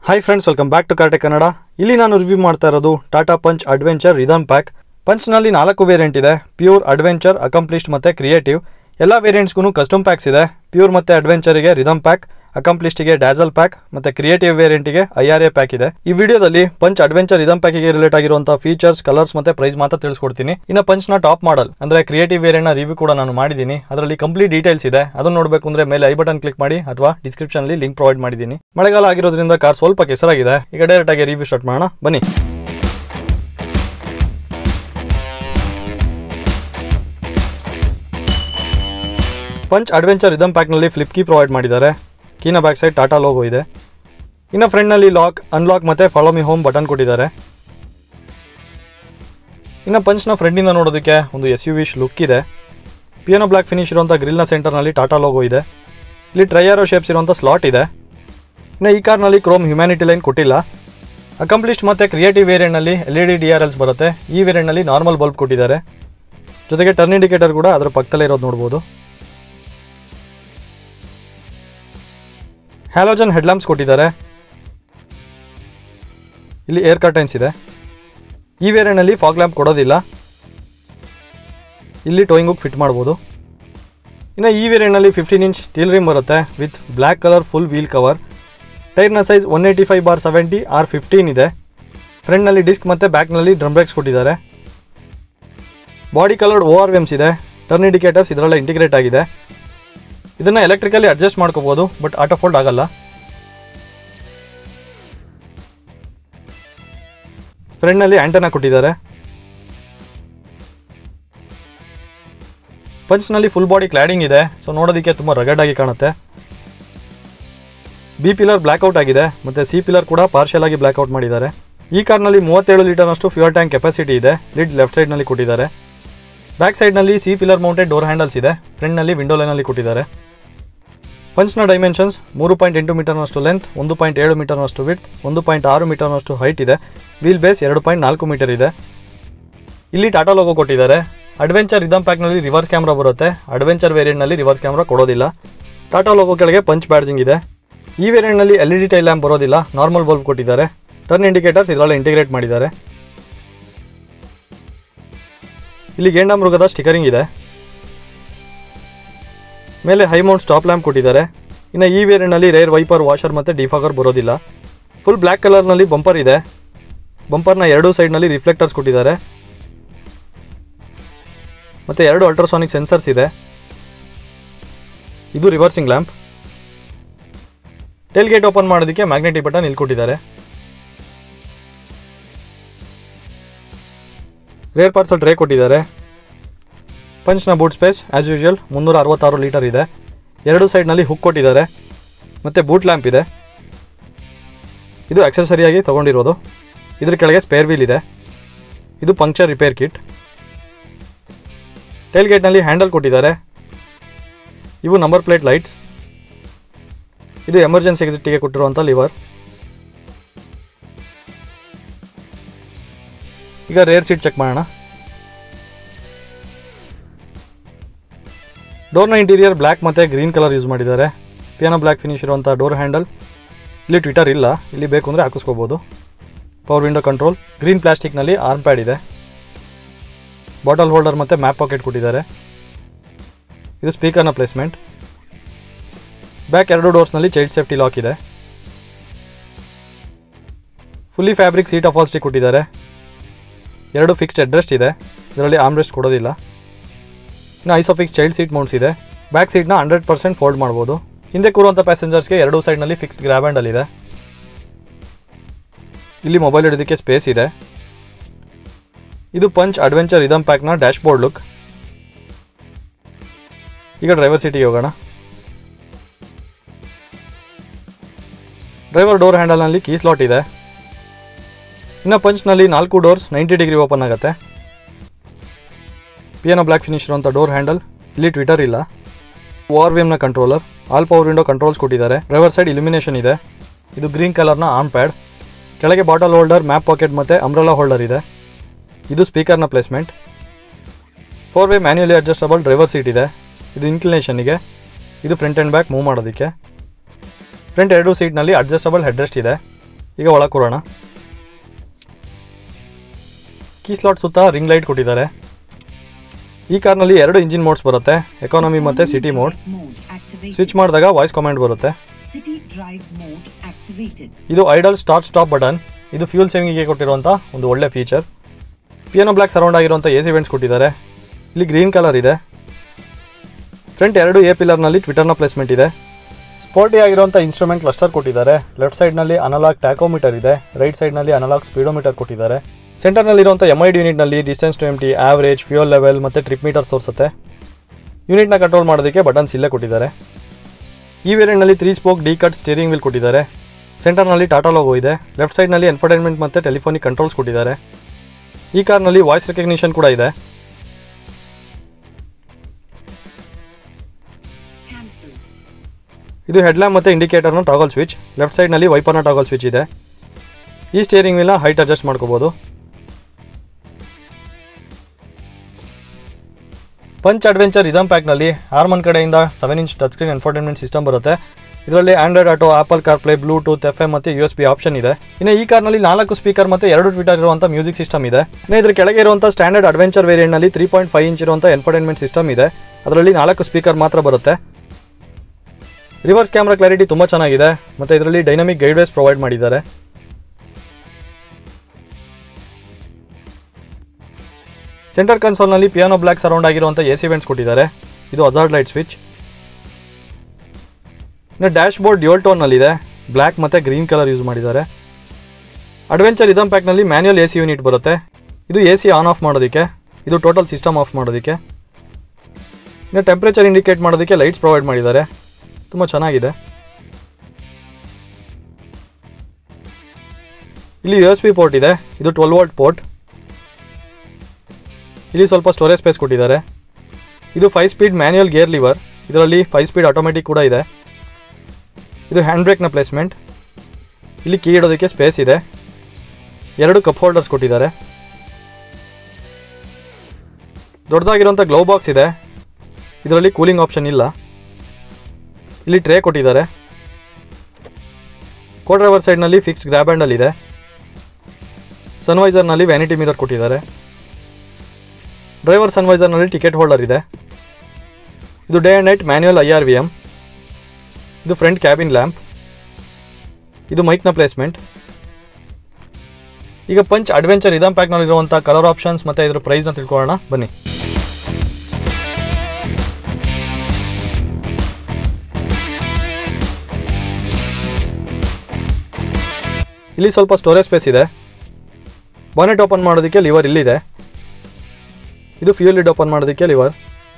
Hi friends welcome back to ಕಾರ್ಟೆ ಕನ್ನಡ ಇಲ್ಲಿ ನಾನು ರಿವ್ಯೂ ಮಾಡ್ತಾ ಇರೋದು Tata Punch adventure rhythm pack ಪಂಚ್ನಲ್ಲಿ ನಾಲ್ಕು ವೇರಿಯಂಟ್ ಇದೆ ಪ್ಯೂರ್ ಅಡ್ವೆಂಚರ್ ಅಕಂಪ್ಲಿಷ್ಡ್ ಮತ್ತು ಕ್ರಿಯೇಟಿವ್ ಎಲ್ಲ ವೇರಿಯಂಟ್ಸ್ಗೂ ಕಸ್ಟಮ್ ಪ್ಯಾಕ್ಸ್ ಇದೆ ಪ್ಯೂರ್ ಮತ್ತು ಅಡ್ವೆಂಚರಿಗೆ ರಿದಮ್ ಪ್ಯಾಕ್ ಅಕಂಪ್ಲಿಷ್ಟಿಗೆ ಡ್ಯಾಸಲ್ ಪ್ಯಾಕ್ ಮತ್ತು ಕ್ರಿಯೇಟಿವ್ ವೇರಿಯಂಟಿಗೆ ಐ ಆರ್ ಎ ಪ್ಯಾಕ್ ಇದೆ ಈ ವಿಡಿಯೋದಲ್ಲಿ ಪಂಚ್ ಅಡ್ವೆಂಚರ್ ರಿದಮ್ ಪ್ಯಾಕಿಗೆ ರಿಲೇಟ್ ಆಗಿರುವಂತಹ ಫೀಚರ್ಸ್ ಕಲರ್ಸ್ ಮತ್ತೆ ಪ್ರೈಸ್ ಮಾತ್ರ ತಿಳಿಸ್ಕೊಡ್ತೀನಿ ಇನ್ನು ಪಂಚ್ನ ಟಾಪ್ ಮಾಡಲ್ ಅಂದ್ರೆ ಕ್ರಿಯೇಟಿವ್ ವೇರಿಯಂಟ್ ರಿವ್ಯೂ ಕೂಡ ನಾನು ಮಾಡಿದ್ದೀನಿ ಅದರಲ್ಲಿ ಕಂಪ್ಲೀಟ್ ಡೀಟೇಲ್ಸ್ ಇದೆ ಅದನ್ನು ನೋಡಬೇಕು ಅಂದ್ರೆ ಮೇಲೆ ಐ ಬಟನ್ ಕ್ಲಿಕ್ ಮಾಡಿ ಅಥವಾ ಡಿಸ್ಕ್ರಿಪ್ಷನ್ ಅಲ್ಲಿ ಲಿಂಕ್ ಪ್ರೊವೈಡ್ ಮಾಡಿದ್ದೀನಿ ಮಳೆಗಾಲ ಆಗಿರೋದ್ರಿಂದ ಕಾರ್ ಸ್ವಲ್ಪ ಕೆಸರಾಗಿದೆ ಈಗ ಡೈರೆಕ್ಟ್ ಆಗಿ ರಿವ್ಯೂ ಸ್ಟಾರ್ಟ್ ಮಾಡೋಣ ಬನ್ನಿ ಪಂಚ್ ಅಡ್ವೆಂಚರ್ ರಿದಮ್ ಪ್ಯಾಕ್ನಲ್ಲಿ ಫ್ಲಿಪ್ ಕೀ ಪ್ರೊವೈಡ್ ಮಾಡಿದ್ದಾರೆ ಕೀನ ಬ್ಯಾಕ್ ಸೈಡ್ ಟಾಟಾ ಲೋಗೋ ಇದೆ ಇನ್ನು ಫ್ರಂಟ್ನಲ್ಲಿ ಲಾಕ್ ಅನ್ಲಾಕ್ ಮತ್ತು ಫಾಲೋ ಮಿ ಹೋಮ್ ಬಟನ್ ಕೊಟ್ಟಿದ್ದಾರೆ ಇನ್ನು ಪಂಚ್ನ ಫ್ರಂಟಿಂದ ನೋಡೋದಕ್ಕೆ ಒಂದು ಎಸ್ ಯು ವಿಶ್ ಲುಕ್ ಇದೆ ಪಿಯಾನೋ ಬ್ಲ್ಯಾಕ್ ಫಿನಿಶ್ ಇರುವಂಥ ಗ್ರಿಲ್ನ ಸೆಂಟರ್ನಲ್ಲಿ ಟಾಟಾ ಲೋಗೋ ಇದೆ ಇಲ್ಲಿ ಟ್ರೈಯಾರೋ ಶೇಪ್ಸ್ ಇರುವಂಥ ಸ್ಲಾಟ್ ಇದೆ ಇನ್ನು ಈ ಕಾರ್ನಲ್ಲಿ ಕ್ರೋಮ್ ಹ್ಯುಮ್ಯಾನಿಟಿ ಲೈನ್ ಕೊಟ್ಟಿಲ್ಲ ಅಕಂಪ್ಲಿಷ್ಡ್ ಮತ್ತು ಕ್ರಿಯೇಟಿವ್ ವೇರಿಯಂಟ್ನಲ್ಲಿ L E D D R Ls ಬರುತ್ತೆ ಈ ವೇರಿಯಂಟ್ನಲ್ಲಿ ನಾರ್ಮಲ್ ಬಲ್ಬ್ ಕೊಟ್ಟಿದ್ದಾರೆ ಜೊತೆಗೆ ಟರ್ನ್ ಇಂಡಿಕೇಟರ್ ಕೂಡ ಅದರ ಪಕ್ಕದಲ್ಲೇ ಇರೋದು ನೋಡ್ಬೋದು ಹ್ಯಾಲೋಜನ್ ಹೆಡ್ಲ್ಯಾಂಪ್ಸ್ ಕೊಟ್ಟಿದ್ದಾರೆ ಇಲ್ಲಿ ಏರ್ ಕರ್ಟೈನ್ಸ್ ಇದೆ ಈ ವೇರಿಯಂಟ್ನಲ್ಲಿ ಫಾಗ್ ಲ್ಯಾಂಪ್ ಕೊಡೋದಿಲ್ಲ ಇಲ್ಲಿ ಟೋಯಿಂಗ್ ಹುಕ್ ಫಿಟ್ ಮಾಡ್ಬೋದು ಇನ್ನು ಈ ವೇರಿಯಂಟ್ನಲ್ಲಿ ಫಿಫ್ಟೀನ್ ಇಂಚ್ ಸ್ಟೀಲ್ ರಿಮ್ ಬರುತ್ತೆ with black colour full wheel cover ಟೈರ್ನ size one eighty five bar seventy R fifteen ಇದೆ ಫ್ರಂಟ್ನಲ್ಲಿ ಡಿಸ್ಕ್ ಮತ್ತು ಬ್ಯಾಕ್ನಲ್ಲಿ ಡ್ರಮ್ ಬ್ರೇಕ್ಸ್ ಕೊಟ್ಟಿದ್ದಾರೆ body coloured O R VMs ಇದೆ ಟರ್ನ್ ಇಂಡಿಕೇಟರ್ಸ್ ಇದರಲ್ಲ ಇಂಟಿಗ್ರೇಟ್ ಆಗಿದೆ ಇದನ್ನು ಎಲೆಕ್ಟ್ರಿಕಲಿ ಅಡ್ಜಸ್ಟ್ ಮಾಡ್ಕೋಬೋದು ಬಟ್ ಆಟೋ ಫೋಲ್ಡ್ ಆಗಲ್ಲ ಫ್ರಂಟ್ನಲ್ಲಿ ಆ್ಯಂಟನ ಕೊಟ್ಟಿದ್ದಾರೆ ಪಂಚ್ನಲ್ಲಿ ಫುಲ್ ಬಾಡಿ ಕ್ಲಾಡಿಂಗ್ ಇದೆ ಸೊ ನೋಡೋದಕ್ಕೆ ತುಂಬ ರಗಡ್ ಆಗಿ ಕಾಣುತ್ತೆ ಬಿ ಪಿಲ್ಲರ್ ಬ್ಲ್ಯಾಕ್ಔಟ್ ಆಗಿದೆ ಮತ್ತು ಸಿ ಪಿಲ್ಲರ್ ಕೂಡ ಪಾರ್ಷಿಯಲ್ ಆಗಿ ಬ್ಲ್ಯಾಕ್ಔಟ್ ಮಾಡಿದ್ದಾರೆ ಈ ಕಾರ್ನಲ್ಲಿ ಮೂವತ್ತೇಳು ಲೀಟರ್ನಷ್ಟು ಫ್ಯೂಯಲ್ ಟ್ಯಾಂಕ್ ಕೆಪಾಸಿಟಿ ಇದೆ ಲಿಡ್ ಲೆಫ್ಟ್ ಸೈಡ್ನಲ್ಲಿ ಕೊಟ್ಟಿದ್ದಾರೆ ಬ್ಯಾಕ್ ಸೈಡ್ನಲ್ಲಿ C pillar mounted door handles ಇದೆ ಫ್ರಂಟ್ನಲ್ಲಿ ವಿಂಡೋ ಲೈನಲ್ಲಿ ಕೊಟ್ಟಿದ್ದಾರೆ ಪಂಚ್ನ ಡೈಮೆನ್ಷನ್ಸ್ ಮೂರು ಪಾಯಿಂಟ್ ಎಂಟು ಮೀಟರ್ನಷ್ಟು ಲೆಂತ್ ಒಂದು ಪಾಯಿಂಟ್ ಏಳು ಮೀಟರ್ನಷ್ಟು ವಿಡ್ತ್ ಒಂದು ಪಾಯಿಂಟ್ ಆರು ಮೀಟರ್ನಷ್ಟು ಹೈಟ್ ಇದೆ ವೀಲ್ ಬೇಸ್ ಎರಡು ಪಾಯಿಂಟ್ ನಾಲ್ಕು ಮೀಟರ್ ಇದೆ ಇಲ್ಲಿ ಟಾಟಾ ಲೋಗೋ ಕೊಟ್ಟಿದ್ದಾರೆ ಅಡ್ವೆಂಚರ್ ರಿದಮ್ ಪ್ಯಾಕ್ನಲ್ಲಿ ರಿವರ್ಸ್ ಕ್ಯಾಮ್ರಾ ಬರುತ್ತೆ ಅಡ್ವೆಂಚರ್ ವೇರಿಯಂಟ್ನಲ್ಲಿ ರಿವರ್ಸ್ ಕ್ಯಾಮ್ರಾ ಕೊಡೋದಿಲ್ಲ ಟಾಟಾ ಲೋಗೋ ಕೆಳಗೆ ಪಂಚ್ ಬ್ಯಾಡ್ಜಿಂಗ್ ಇದೆ ಈ ವೇರಿಯಂಟ್ನಲ್ಲಿ L E D tail lamp ಬರೋದಿಲ್ಲ ನಾರ್ಮಲ್ ಬಲ್ಬ್ ಕೊಟ್ಟಿದ್ದಾರೆ ಟರ್ನ್ ಇಂಡಿಕೇಟರ್ಸ್ ಇದರಲ್ಲಿ ಇಂಟಿಗ್ರೇಟ್ ಮಾಡಿದ್ದಾರೆ ಇಲ್ಲಿ ಗೇಂಡಾಮೃಗದ ಸ್ಟಿಕರಿಂಗ್ ಇದೆ ಮೇಲೆ ಹೈ ಮೌಂಟ್ ಸ್ಟಾಪ್ ಲ್ಯಾಂಪ್ ಕೊಟ್ಟಿದ್ದಾರೆ ಇನ್ನು ಈ ವೇರಿಯಂಟ್ನಲ್ಲಿ ರೇರ್ ವೈಪರ್ ವಾಷರ್ ಮತ್ತು ಡಿಫಾಗರ್ ಬರೋದಿಲ್ಲ ಫುಲ್ ಬ್ಲ್ಯಾಕ್ ಕಲರ್ನಲ್ಲಿ ಬಂಪರ್ ಇದೆ ಬಂಪರ್ನ ಎರಡೂ ಸೈಡ್ನಲ್ಲಿ ರಿಫ್ಲೆಕ್ಟರ್ಸ್ ಕೊಟ್ಟಿದ್ದಾರೆ ಮತ್ತು ಎರಡು ಅಲ್ಟ್ರಾಸಾನಿಕ್ ಸೆನ್ಸರ್ಸ್ ಇದೆ ಇದು reversing lamp tail gate open ಮಾಡೋದಕ್ಕೆ ಮ್ಯಾಗ್ನೆಟಿಕ್ ಬಟನ್ ಇಲ್ಲಿ ಕೊಟ್ಟಿದ್ದಾರೆ ರೇರ್ ಪಾರ್ಸಲ್ ಟ್ರೇ ಕೊಟ್ಟಿದ್ದಾರೆ ಪಂಚ್ನ ಬೂಟ್ ಸ್ಪೇಸ್ ಆ್ಯಸ್ ಯೂಶುವಲ್ ಮುನ್ನೂರ ಅರವತ್ತಾರು ಲೀಟರ್ ಇದೆ ಎರಡು ಸೈಡ್ನಲ್ಲಿ ಹುಕ್ ಕೊಟ್ಟಿದ್ದಾರೆ ಮತ್ತು ಬೂಟ್ ಲ್ಯಾಂಪ್ ಇದೆ ಇದು ಅಕ್ಸೆಸರಿಯಾಗಿ ತೊಗೊಂಡಿರೋದು ಇದ್ರ ಕೆಳಗೆ ಸ್ಪೇರ್ ವೀಲ್ ಇದೆ ಇದು ಪಂಕ್ಚರ್ ರಿಪೇರ್ ಕಿಟ್ ಟೈಲ್ ಗೇಟ್ನಲ್ಲಿ ಹ್ಯಾಂಡಲ್ ಕೊಟ್ಟಿದ್ದಾರೆ ಇವು ನಂಬರ್ ಪ್ಲೇಟ್ ಲೈಟ್ಸ್ ಇದು ಎಮರ್ಜೆನ್ಸಿ ಎಕ್ಸಿಟ್ಗೆ ಕೊಟ್ಟಿರುವಂಥ ಲಿವರ್ ಈಗ ರೇರ್ ಸೀಟ್ ಚೆಕ್ ಮಾಡೋಣ ಡೋರ್ನ ಇಂಟೀರಿಯರ್ ಬ್ಲ್ಯಾಕ್ ಮತ್ತು ಗ್ರೀನ್ ಕಲರ್ ಯೂಸ್ ಮಾಡಿದ್ದಾರೆ ಪಿಯಾನೋ ಬ್ಲ್ಯಾಕ್ ಫಿನಿಶ್ ಇರುವಂಥ ಡೋರ್ ಹ್ಯಾಂಡಲ್ ಇಲ್ಲಿ ಟ್ವಿಟರ್ ಇಲ್ಲ ಇಲ್ಲಿ ಬೇಕು ಅಂದರೆ ಹಾಕಿಸ್ಕೋಬೋದು ಪವರ್ ವಿಂಡೋ ಕಂಟ್ರೋಲ್ ಗ್ರೀನ್ ಪ್ಲಾಸ್ಟಿಕ್ನಲ್ಲಿ ಆರ್ಮ್ ಪ್ಯಾಡ್ ಇದೆ ಬಾಟಲ್ ಹೋಲ್ಡರ್ ಮತ್ತು ಮ್ಯಾಪ್ ಪಾಕೆಟ್ ಕೊಟ್ಟಿದ್ದಾರೆ ಇದು ಸ್ಪೀಕರ್ನ ಪ್ಲೇಸ್ಮೆಂಟ್ ಬ್ಯಾಕ್ ಎರಡು ಡೋರ್ಸ್ನಲ್ಲಿ ಚೈಲ್ಡ್ ಸೇಫ್ಟಿ ಲಾಕ್ ಇದೆ ಫುಲ್ಲಿ ಫ್ಯಾಬ್ರಿಕ್ ಸೀಟ್ ಅಫಾಲ್ಸ್ಟಿ ಕೊಟ್ಟಿದ್ದಾರೆ ಎರಡು ಫಿಕ್ಸ್ಡ್ ಅಡ್ರೆಸ್ಟ್ ಇದೆ ಇದರಲ್ಲಿ ಆಮ್ರೆಸ್ಟ್ ಕೊಡೋದಿಲ್ಲ ಇನ್ನು ಐಸೋಫಿಕ್ಸ್ ಚೈಲ್ಡ್ ಸೀಟ್ ಮೌಂಟ್ಸ್ ಇದೆ ಬ್ಯಾಕ್ ಸೀಟ್ನ ಹಂಡ್ರೆಡ್ ಪರ್ಸೆಂಟ್ ಫೋಲ್ಡ್ ಮಾಡ್ಬೋದು ಹಿಂದೆ ಕೂರುವಂಥ ಪ್ಯಾಸೆಂಜರ್ಸ್ಗೆ ಎರಡು ಸೈಡ್ನಲ್ಲಿ ಫಿಕ್ಸ್ಡ್ ಗ್ರ್ಯಾಬ್ ಹ್ಯಾಂಡಲ್ ಇದೆ ಇಲ್ಲಿ ಮೊಬೈಲ್ ಇಡೋದಕ್ಕೆ ಸ್ಪೇಸ್ ಇದೆ ಇದು ಪಂಚ್ ಅಡ್ವೆಂಚರ್ ರಿದಮ್ ಪ್ಯಾಕ್ನ ಡ್ಯಾಶ್ಬೋರ್ಡ್ ಲುಕ್ ಈಗ ಡ್ರೈವರ್ ಸೀಟಿಗೆ ಹೋಗೋಣ ಡ್ರೈವರ್ ಡೋರ್ ಹ್ಯಾಂಡಲ್ನಲ್ಲಿ ಕೀ ಸ್ಲಾಟ್ ಇದೆ ಇನ್ನು ಪಂಚ್ನಲ್ಲಿ ನಾಲ್ಕು ಡೋರ್ಸ್ ನೈಂಟಿ ಡಿಗ್ರಿ ಓಪನ್ ಆಗುತ್ತೆ ಪಿಯಾನೋ ಬ್ಲ್ಯಾಕ್ ಫಿನಿಶ್ ಇರುವಂಥ ಡೋರ್ ಹ್ಯಾಂಡಲ್ ಇಲ್ಲಿ ಟ್ವಿಟರ್ ಇಲ್ಲ O R V controller all power window controls ಕೊಟ್ಟಿದ್ದಾರೆ ಡ್ರೈವರ್ ಸೈಡ್ ಇಲ್ಯುಮಿನೇಷನ್ ಇದೆ ಇದು ಗ್ರೀನ್ ಕಲರ್ನ ಆರ್ಮ್ ಪ್ಯಾಡ್ ಕೆಳಗೆ ಬಾಟಲ್ ಹೋಲ್ಡರ್ ಮ್ಯಾಪ್ ಪಾಕೆಟ್ ಮತ್ತು ಅಂಬ್ರೆಲಾ ಹೋಲ್ಡರ್ ಇದೆ ಇದು ಸ್ಪೀಕರ್ನ placement four way manually adjustable driver seat ಇದೆ ಇದು ಇನ್ಕ್ಲಿನೇಷನ್ಗೆ ಇದು ಫ್ರಂಟ್ ಆ್ಯಂಡ್ ಬ್ಯಾಕ್ ಮೂವ್ ಮಾಡೋದಕ್ಕೆ ಫ್ರಂಟ್ ಎರಡು ಸೀಟ್ನಲ್ಲಿ ಅಡ್ಜಸ್ಟಬಲ್ ಹೆಡ್ರೆಸ್ಟ್ ಇದೆ ಈಗ ಒಳಗೆ ಕೂರೋಣ ಕೀ ಸ್ಲಾಟ್ ಸುತ್ತ ರಿಂಗ್ ಲೈಟ್ ಕೊಟ್ಟಿದ್ದಾರೆ ಈ ಕಾರ್ನಲ್ಲಿ ಎರಡು ಇಂಜಿನ್ ಮೋಡ್ಸ್ ಬರುತ್ತೆ ಎಕಾನಮಿ ಮತ್ತು ಸಿಟಿ ಮೋಡ್ ಸ್ವಿಚ್ ಮಾಡಿದಾಗ ವಾಯ್ಸ್ ಕಮಾಂಡ್ ಬರುತ್ತೆ City drive mode activated. ಇದು ಐಡಲ್ ಸ್ಟಾರ್ಟ್ ಸ್ಟಾಪ್ ಬಟನ್ ಇದು ಫ್ಯೂಲ್ ಸೇವಿಂಗಿಗೆ ಕೊಟ್ಟಿರುವಂಥ ಒಂದು ಒಳ್ಳೆ ಫೀಚರ್ ಪಿಯಾನೋ ಬ್ಲ್ಯಾಕ್ ಸರೌಂಡ್ ಆಗಿರುವಂಥ ಎ ಸಿ ವೆಂಟ್ಸ್ ಕೊಟ್ಟಿದ್ದಾರೆ ಇಲ್ಲಿ ಗ್ರೀನ್ ಕಲರ್ ಇದೆ ಫ್ರಂಟ್ ಎರಡು ಎ ಪಿಲ್ಲರ್ನಲ್ಲಿ ಟ್ವಿಟರ್ನ ಪ್ಲೇಸ್ಮೆಂಟ್ ಇದೆ ಸ್ಪೋರ್ಟಿ ಆಗಿರುವಂಥ ಇನ್ಸ್ಟ್ರೂಮೆಂಟ್ ಕ್ಲಸ್ಟರ್ ಕೊಟ್ಟಿದ್ದಾರೆ ಲೆಫ್ಟ್ ಸೈಡ್ನಲ್ಲಿ ಅನಲಾಗ್ ಟ್ಯಾಕೋಮೀಟರ್ ಇದೆ ರೈಟ್ ಸೈಡ್ನಲ್ಲಿ ಅನಲಾಗ್ ಸ್ಪೀಡೋಮೀಟರ್ ಕೊಟ್ಟಿದ್ದಾರೆ ಸೆಂಟರ್ನಲ್ಲಿರುವಂಥ ಎಮ್ ಐ ಡಿ ಯೂನಿಟ್ನಲ್ಲಿ distance to empty average fuel level ಮತ್ತು ಟ್ರಿಪ್ ಮೀಟರ್ಸ್ ತೋರಿಸುತ್ತೆ ಯೂನಿಟ್ನ ಕಂಟ್ರೋಲ್ ಮಾಡೋದಕ್ಕೆ ಬಟನ್ಸ್ ಇಲ್ಲೇ ಕೊಟ್ಟಿದ್ದಾರೆ ಈ ವೇರಿಯಂಟ್ನಲ್ಲಿ three spoke D cut steering wheel ಕೊಟ್ಟಿದ್ದಾರೆ ಸೆಂಟರ್ನಲ್ಲಿ ಟಾಟಾ ಲೋಗೋ ಇದೆ ಲೆಫ್ಟ್ ಸೈಡ್ನಲ್ಲಿ ಎನ್ಫರ್ಟೈನ್ಮೆಂಟ್ ಮತ್ತು ಟೆಲಿಫೋನಿಕ್ ಕಂಟ್ರೋಲ್ಸ್ ಕೊಟ್ಟಿದ್ದಾರೆ ಈ ಕಾರ್ನಲ್ಲಿ ವಾಯ್ಸ್ ರೆಕಗ್ನಿಷನ್ ಕೂಡ ಇದೆ Cancel. ಇದು ಹೆಡ್ಲ್ಯಾಂಪ್ ಮತ್ತು ಇಂಡಿಕೇಟರ್ನ ಟಾಗಲ್ ಸ್ವಿಚ್ ಲೆಫ್ಟ್ ಸೈಡ್ನಲ್ಲಿ ವೈಪರ್ನ ಟಾಗಲ್ ಸ್ವಿಚ್ ಇದೆ ಈ ಸ್ಟೇರಿಂಗ್ ವೀಲ್ನ ಹೈಟ್ ಅಡ್ಜಸ್ಟ್ ಮಾಡ್ಕೋಬೋದು ಪಂಚ್ ಅಡ್ವೆಂಚರ್ ಇದಮ್ ಪ್ಯಾಕ್ನಲ್ಲಿ ಆರ್ಮನ್ ಕಡೆಯಿಂದ seven inch touch screen infotainment system ಬರುತ್ತೆ ಇದರಲ್ಲಿ Android Auto Apple CarPlay Bluetooth F M ಮತ್ತು ಯು ಎಸ್ ಬಿ ಆಪ್ಷನ್ ಇದೆ ಇನ್ನು ಈ ಕಾರ್ನಲ್ಲಿ ನಾಲ್ಕು ಸ್ಪೀಕರ್ ಮತ್ತು ಎರಡು ಟ್ವಿಟರ್ ಇರುವಂಥ ಮ್ಯೂಸಿಕ್ ಸಿಸ್ಟಮ್ ಇದೆ ಇನ್ನು ಇದ್ರ ಕೆಳಗೆ ಇರುವಂಥ ಸ್ಟ್ಯಾಂಡರ್ಡ್ ಅಡ್ವೆಂಚರ್ ವೇರಿಯಂಟ್ನಲ್ಲಿ ತ್ರೀ ಪಾಯಿಂಟ್ ಫೈವ್ ಇಂಚ್ ಇರುವಂಥ ಎನ್ಫರ್ಟೈನ್ಮೆಂಟ್ ಸಿಸ್ಟಮ್ ಇದೆ ಅದರಲ್ಲಿ ನಾಲ್ಕು ಸ್ಪೀಕರ್ ಮಾತ್ರ ಬರುತ್ತೆ ರಿವರ್ಸ್ ಕ್ಯಾಮ್ರಾ ಕ್ಲಾರಿಟಿ ತುಂಬ ಚೆನ್ನಾಗಿದೆ ಮತ್ತು ಇದರಲ್ಲಿ ಡೈನಮಿಕ್ ಗೈಡ್ವೇಸ್ ಪ್ರೊವೈಡ್ ಮಾಡಿದ್ದಾರೆ ಸೆಂಟರ್ ಕನ್ಸೋಲ್ನಲ್ಲಿ ಪಿಯಾನೋ ಬ್ಲ್ಯಾಕ್ ಸರೌಂಡ್ ಆಗಿರುವಂಥ ಎ ಸಿ ವೆಂಟ್ಸ್ ಕೊಟ್ಟಿದ್ದಾರೆ ಇದು ಅಜಾರ್ಡ್ ಲೈಟ್ ಸ್ವಿಚ್ ಇನ್ನು ಡ್ಯಾಶ್ ಬೋರ್ಡ್ ಡ್ಯೂಲ್ ಟೋನ್ನಲ್ಲಿದೆ ಬ್ಲ್ಯಾಕ್ ಮತ್ತು ಗ್ರೀನ್ ಕಲರ್ ಯೂಸ್ ಮಾಡಿದ್ದಾರೆ ಅಡ್ವೆಂಚರ್ ಇದಮ್ ಪ್ಯಾಕ್ನಲ್ಲಿ ಮ್ಯಾನ್ಯಲ್ ಎ ಸಿ ಯೂನಿಟ್ ಬರುತ್ತೆ ಇದು ಎ ಸಿ ಆನ್ ಆಫ್ ಮಾಡೋದಕ್ಕೆ ಇದು ಟೋಟಲ್ ಸಿಸ್ಟಮ್ ಆಫ್ ಮಾಡೋದಕ್ಕೆ ಇನ್ನು ಟೆಂಪ್ರೇಚರ್ ಇಂಡಿಕೇಟ್ ಮಾಡೋದಕ್ಕೆ ಲೈಟ್ಸ್ ಪ್ರೊವೈಡ್ ಮಾಡಿದ್ದಾರೆ ತುಂಬ ಚೆನ್ನಾಗಿದೆ ಇಲ್ಲಿ ಯು ಎಸ್ ಪಿ ಪೋರ್ಟ್ ಇದೆ ಇದು ಟ್ವೆಲ್ ವೋಲ್ಟ್ ಪೋರ್ಟ್ ಇಲ್ಲಿ ಸ್ವಲ್ಪ ಸ್ಟೋರೇಜ್ ಸ್ಪೇಸ್ ಕೊಟ್ಟಿದ್ದಾರೆ ಇದು five speed manual gear lever ಇದರಲ್ಲಿ ಫೈವ್ ಸ್ಪೀಡ್ ಆಟೋಮೆಟಿಕ್ ಕೂಡ ಇದೆ ಇದು ಹ್ಯಾಂಡ್ ಬ್ರೇಕ್ನ ಪ್ಲೇಸ್ಮೆಂಟ್ ಇಲ್ಲಿ ಕೀ ಇಡೋದಕ್ಕೆ ಸ್ಪೇಸ್ ಇದೆ ಎರಡು ಕಪ್ ಹೋಲ್ಡರ್ಸ್ ಕೊಟ್ಟಿದ್ದಾರೆ ದೊಡ್ಡದಾಗಿರುವಂಥ ಗ್ಲೌ ಬಾಕ್ಸ್ ಇದೆ ಇದರಲ್ಲಿ ಕೂಲಿಂಗ್ ಆಪ್ಷನ್ ಇಲ್ಲ ಇಲ್ಲಿ ಟ್ರೇ ಕೊಟ್ಟಿದ್ದಾರೆ ಕೋ ಡ್ರೈವರ್ ಸೈಡ್ನಲ್ಲಿ ಫಿಕ್ಸ್ ಗ್ರ್ಯಾಬ್ ಹ್ಯಾಂಡಲ್ ಇದೆ ಸನ್ವೈಸರ್ನಲ್ಲಿ ವ್ಯಾನಿಟಿ ಮಿರರ್ ಕೊಟ್ಟಿದ್ದಾರೆ ಡ್ರೈವರ್ ಸನ್ವೈಸರ್ನಲ್ಲಿ ಟಿಕೆಟ್ ಹೋಲ್ಡರ್ ಇದೆ ಇದು day and night manual I R V M ಇದು ಫ್ರಂಟ್ ಕ್ಯಾಬಿನ್ ಲ್ಯಾಂಪ್ ಇದು ಮೈಕ್ನ ಪ್ಲೇಸ್ಮೆಂಟ್ ಈಗ ಪಂಚ್ ಅಡ್ವೆಂಚರ್ ಇದಮ್ ಪ್ಯಾಕ್ನಲ್ಲಿರುವಂಥ ಕಲರ್ ಆಪ್ಷನ್ಸ್ ಮತ್ತು ಇದ್ರ ಪ್ರೈಸ್ನ ತಿಳ್ಕೊಳ್ಳೋಣ ಬನ್ನಿ ಇಲ್ಲಿ ಸ್ವಲ್ಪ ಸ್ಟೋರೇಜ್ ಸ್ಪೇಸ್ ಇದೆ ಬಾನೆಟ್ ಓಪನ್ ಮಾಡೋದಕ್ಕೆ ಲಿವರ್ ಇಲ್ಲಿದೆ ಇದು ಫ್ಯೂಲ್ ಲಿಡ್ ಓಪನ್ ಮಾಡೋದಕ್ಕೆ ಲಿವರ್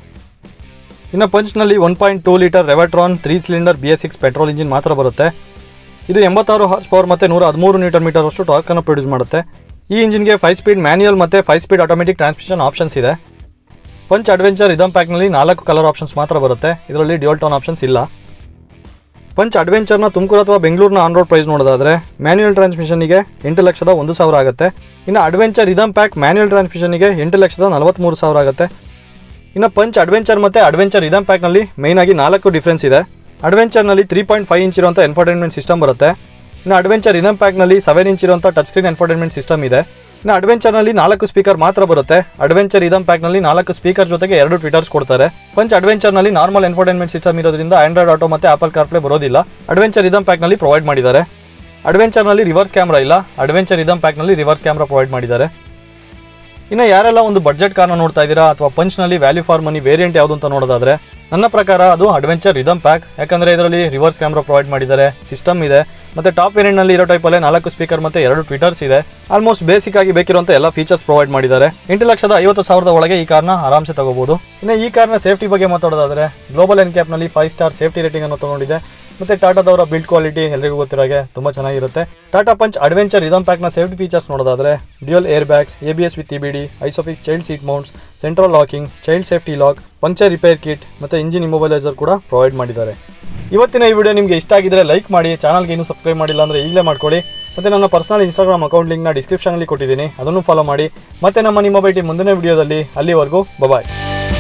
ಇನ್ನು ಪಂಚ್ನಲ್ಲಿ one point two litre ರೆವಟ್ರಾನ್ three cylinder B S six petrol engine ಮಾತ್ರ ಬರುತ್ತೆ ಇದು ಎಂಬತ್ತಾರು ಹಾರ್ಸ್ ಪವರ್ ಮತ್ತು ನೂರ ಹದಿಮೂರು ನ್ಯೂಟನ್ ಮೀಟರ್ ಅಷ್ಟು ಟಾರ್ಕನ್ನು ಪ್ರೊಡ್ಯೂಸ್ ಮಾಡುತ್ತೆ ಈ ಇಂಜಿನ್ಗೆ ಫೈವ್ ಸ್ಪೀಡ್ ಮ್ಯಾನ್ಯುಯಲ್ ಮತ್ತು five speed automatic transmission options ಇದೆ ಪಂಚ್ ಅಡ್ವೆಂಚರ್ ಇದಮ್ ಪ್ಯಾಕ್ನಲ್ಲಿ ನಾಲ್ಕು ಕಲರ್ ಆಪ್ಷನ್ಸ್ ಮಾತ್ರ ಬರುತ್ತೆ ಇದರಲ್ಲಿ ಡ್ಯೂಲ್ ಟೋನ್ ಆಪ್ಷನ್ಸ್ ಇಲ್ಲ ಪಂಚ್ ಅಡ್ವೆಂಚರ್ನ ತುಮಕೂರು ಅಥವಾ ಬೆಂಗಳೂರಿನ ಆನ್ ರೋಡ್ ಪ್ರೈಸ್ ನೋಡೋದಾದ್ರೆ ಮ್ಯಾನ್ಯುಯಲ್ ಟ್ರಾನ್ಸ್ಮಿಷನ್ಗೆ ಎಂಟು ಲಕ್ಷದ ಒಂದು ಸಾವಿರ ಆಗುತ್ತೆ ಇನ್ನು ಅಡ್ವೆಂಚರ್ ಇದಮ್ ಪ್ಯಾಕ್ ಮ್ಯಾನ್ಯುಯಲ್ ಟ್ರಾನ್ಸ್ಮಿಷನ್ಗೆ ಎಂಟು ಲಕ್ಷದ ನಲವತ್ತ್ಮೂರು ಸಾವಿರ ಆಗುತ್ತೆ ಇನ್ನು ಪಂಚ್ ಅಡ್ವೆಂಚರ್ ಮತ್ತು ಅಡ್ವೆಂಚರ್ ಇದಮ್ ಪ್ಯಾಕ್ನಲ್ಲಿ ಮೇಯ್ನ್ ಆಗಿ ನಾಲ್ಕು ಡಿಫ್ರೆನ್ಸ್ ಇದೆ ಅಡ್ವೆಂಚರ್ನಲ್ಲಿ ತ್ರೀ ಪಾಯಿಂಟ್ ಫೈವ್ ಇಂಚ್ ಇರುವಂಥ ಎನ್ಫರ್ಟೈನ್ಮೆಂಟ್ ಸಿಸ್ಟಮ್ ಬರುತ್ತೆ ಇನ್ನು ಅಡ್ವೆಂಚರ್ ಇದಮ್ ಪ್ಯಾಕ್ನಲ್ಲಿ ಸೆವೆನ್ ಇಂಚ್ ಇರುವಂಥ ಟಚ್ ಸ್ಕ್ರೀನ್ ಎನ್ಫರ್ಟೈನ್ಮೆಂಟ್ ಸಿಸ್ಟಮ್ ಇದೆ ಇನ್ನು ಅಡ್ವೆಂಚರ್ನಲ್ಲಿ ನಾಲ್ಕು ಸ್ಪೀಕರ್ ಮಾತ್ರ ಬರುತ್ತೆ ಅಡ್ವೆಂಚರ್ ಇದಮ್ ಪ್ಯಾಕ್ನಲ್ಲಿ ನಾಲ್ಕು ಸ್ಪೀಕರ್ ಜೊತೆಗೆ ಎರಡು ಟ್ವಿಟರ್ಸ್ ಕೊಡ್ತಾರೆ ಪಂಚ್ ಅಡ್ವೆಂಚರ್ನಲ್ಲಿ ನಾರ್ಮಲ್ ಎನ್ಫರ್ಟೈನ್ಮೆಂಟ್ ಸಿಸ್ಟಮ್ ಇರೋದ್ರಿಂದ ಆಂಡ್ರಾಯ್ಡ್ ಆಟೋ ಮತ್ತು ಆಪಲ್ ಕಾರ್ಪ್ಲೇ ಬರೋದಿಲ್ಲ ಅಡ್ವೆಂಚರ್ ಇದಮ್ ಪ್ಯಾಕ್ನಲ್ಲಿ ಪ್ರೊವೈಡ್ ಮಾಡಿದ್ದಾರೆ ಅಡ್ವೆಂಚರ್ನಲ್ಲಿ ರಿವರ್ಸ್ ಕ್ಯಾಮ್ರಾ ಇಲ್ಲ ಅಡ್ವೆಂಚರ್ ಇದಮ್ ಪ್ಯಾಕ್ನಲ್ಲಿ ರಿವರ್ಸ್ ಕ್ಯಾಮ್ರಾ ಪ್ರೊವೈಡ್ ಮಾಡಿದ್ದಾರೆ ಇನ್ನು ಯಾರೆಲ್ಲ ಒಂದು ಬಡ್ಜೆಟ್ ಕಾರ್ನ ನೋಡ್ತಾ ಇದ್ದೀರಾ ಅಥವಾ ಪಂಚ್ನಲ್ಲಿ ವ್ಯಾಲ್ಯೂ ಫಾರ್ ಮನಿ ವೇರಿಯಂಟ್ ಯಾವುದು ಅಂತ ನೋಡೋದಾದ್ರೆ ನನ್ನ ಪ್ರಕಾರ ಅದು ಅಡ್ವೆಂಚರ್ ರಿದಮ್ ಪ್ಯಾಕ್ ಯಾಕಂದರೆ ಇದರಲ್ಲಿ ರಿವರ್ಸ್ ಕ್ಯಾಮ್ರಾ ಪ್ರೊವೈಡ್ ಮಾಡಿದ್ದಾರೆ ಸಿಸ್ಟಮ್ ಇದೆ ಮತ್ತು ಟಾಪ್ ವೇರಿಯಂಟ್ನಲ್ಲಿ ಇರೋ ಟೈಪಲ್ಲೇ ನಾಲ್ಕು ಸ್ಪೀಕರ್ ಮತ್ತು ಎರಡು ಟ್ವಿಟರ್ಸ್ ಇದೆ ಆಲ್ಮೋಸ್ಟ್ ಬೇಸಿಕ್ ಆಗಿ ಬೇಕಿರುವಂಥ ಎಲ್ಲ ಫೀಚರ್ಸ್ ಪ್ರೊವೈಡ್ ಮಾಡಿದ್ದಾರೆ ಎಂಟು ಲಕ್ಷದ ಐವತ್ತು ಸಾವಿರದ ಒಳಗೆ ಈ ಕಾರ್ನ ಆರಾಮ್ಸೆ ತಗೋಬಹುದು ಇನ್ನು ಈ ಕಾರ್ನ ಸೇಫ್ಟಿ ಬಗ್ಗೆ ಮಾತಾಡೋದಾದ್ರೆ ಗ್ಲೋಬಲ್ ಎನ್ ಕ್ಯಾಪ್ನಲ್ಲಿ ಫೈವ್ ಸ್ಟಾರ್ ಸೇಫ್ಟಿ ರೇಟಿಂಗ್ ಅನ್ನು ತಗೊಂಡಿದೆ ಮತ್ತು ಟಾಟಾದವರ ಬಿಲ್ಡ್ ಕ್ವಾಲಿಟಿ ಎಲ್ರಿಗೂ ಗೊತ್ತಿರೋ ಹಾಗೆ ತುಂಬ ಚೆನ್ನಾಗಿರುತ್ತೆ ಟಾಟಾ ಪಂಚ್ ಅಡ್ವೆಂಚರ್ ಇದಮ್ ಪ್ಯಾಕ್ನ ಸೇಫ್ಟಿ ಫೀಚರ್ಸ್ ನೋಡೋದಾದ್ರೆ dual air bags A B S with E B D ISOFIX child seat mounts central locking child safety lock puncture repair kit ಮತ್ತು ಇಂಜಿನ್ ಇಮೊಬೈಲೈಸರ್ ಕೂಡ provide ಮಾಡಿದ್ದಾರೆ ಇವತ್ತಿನ ಈ ವಿಡಿಯೋ ನಿಮಗೆ ಇಷ್ಟ ಆಗಿದ್ರೆ ಲೈಕ್ ಮಾಡಿ ಚಾನಲ್ಗೆ ಇನ್ನೂ ಸಬ್ಸ್ಕ್ರೈಬ್ ಮಾಡಿಲ್ಲ ಅಂದರೆ ಈಗಲೇ ಮಾಡ್ಕೊಳ್ಳಿ ಮತ್ತು ನನ್ನ ಪರ್ಸನಲ್ ಇನ್ಸ್ಟಾಗ್ರಾಮ್ ಅಕೌಂಟ್ ಲಿಂಕ್ನ ಡಿಸ್ಕ್ರಿಪ್ಷನಲ್ಲಿ ಕೊಟ್ಟಿದ್ದೀನಿ ಅದನ್ನು ಫಾಲೋ ಮಾಡಿ ಮತ್ತೆ ನಮ್ಮ ನಿಮ್ಮ ಭೇಟಿ ಮುಂದಿನ ವಿಡಿಯೋದಲ್ಲಿ ಅಲ್ಲಿವರೆಗೂ ಬಬಾಯ್